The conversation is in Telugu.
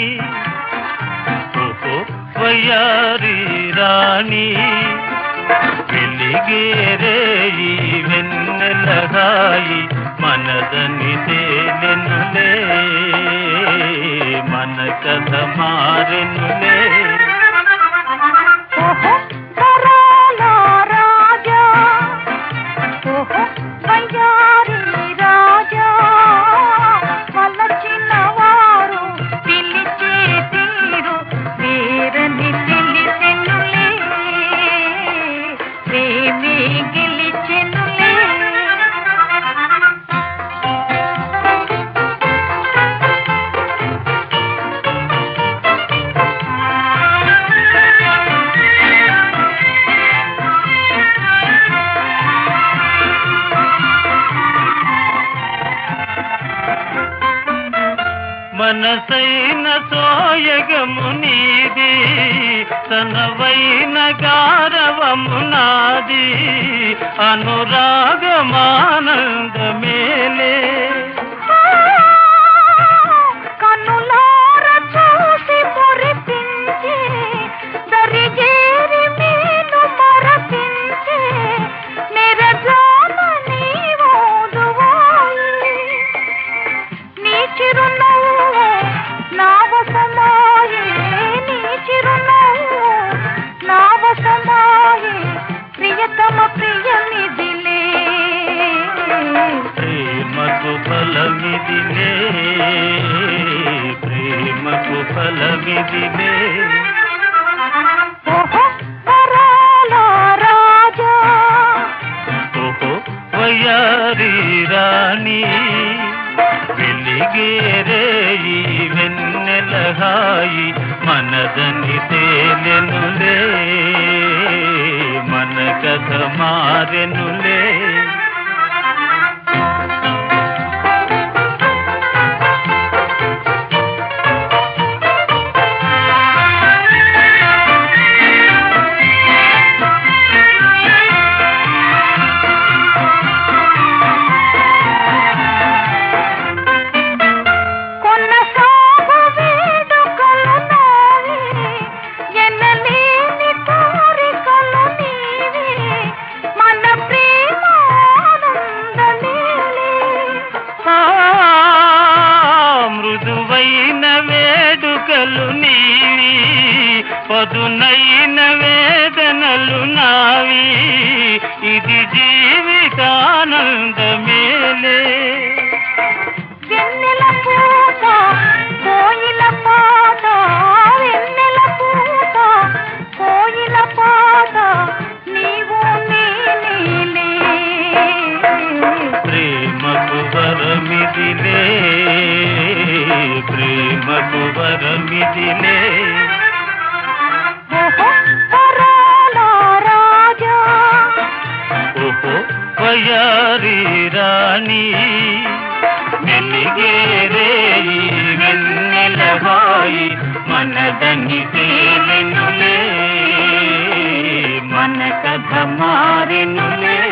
ఓహో వయ్యారి రాణి వెలిగేరే ఈ వెన్నెలగాయి మనదని తేలెనులే మన కథ మారెనులే ఓహో వరాల రాజా ఓహో వయ్యారి రాజా వలచిన వారు పిలిచే తీరు వేరని తెలిసెనులే ప్రేమే గెలిచెనులే మనసైన సోయగము నీది తనవైన గారవము నాది అనురాగమానందమేలే కనులార చూసి మురిపించి దరిజేరి మీను మరపించి నిరజాన నీవోదువాయి నీ చిరునవ్వు నా వసమాయి నీ చిరునవ్వు నా వసమాయి ప్రియతమ ప్రియనిదిలే ప్రేమకు ఫలమిదిలే ప్రేమకు ఫలమిదిలే ఓహో వరాల రాజా ఓహో వయ్యారి రాణి వెలిగేరే ఈ వెన్నెలహాయి మనదని తేలెనులే మన కథ మారెనులే కొనసాగు వేడుకలు నావి ఎనలేని కోరికలు నీవి మన ప్రేమ ఆనందలీలే ఆ, మృదువైన వేడుకలు నీవి పదునైన వేదనలు నావి ఇది జీవితానందమేలే వెన్నెల పూత కోయిల పాట వెన్నెల పూత కోయిల పాట నీవు నేనేలే ప్రేమకు వరమిదిలే ప్రేమకు వరమిదిలే ఓహో వరాల రాజా ఓహో వయారి రాణి వెలిగేరే ఈ వెన్నెలహాయి మనదని తేలెనులే మన కథ మారెనులే